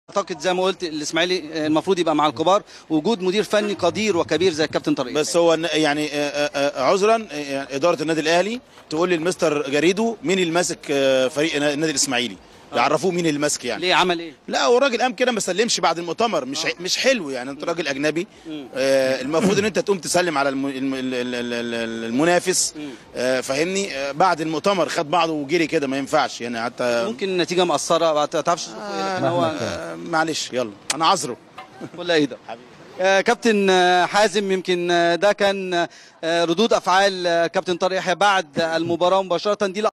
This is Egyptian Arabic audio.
اعتقد زي ما قلت الاسماعيلي المفروض يبقى مع الكبار وجود مدير فني قدير وكبير زي الكابتن طارق بس هو ن- يعني آه، آه، آه، عذرا آه، يعني اداره النادي الاهلي تقول لي المستر جريدو مين اللي ماسك آه، فريق النادي الاسماعيلي يعرفوه مين اللي ماسك يعني ليه عمل ايه لا هو الراجل قام كده ما سلمش بعد المؤتمر مش مش حلو يعني انت راجل اجنبي آه المفروض ان انت تقوم تسلم على الم- الم- ال- ال- ال- ال- المنافس آه فاهمني آه بعد المؤتمر خد بعضه وجري كده ما ينفعش يعني حتى ممكن النتيجه مأثره ما تعرفش تشوفه ايه لكن هو آه معلش يلا انا عذره ولا ايه ده آه، كابتن آه، حازم يمكن آه، ده كان آه، ردود افعال آه، كابتن طارق يحيى بعد المباراه مباشره دي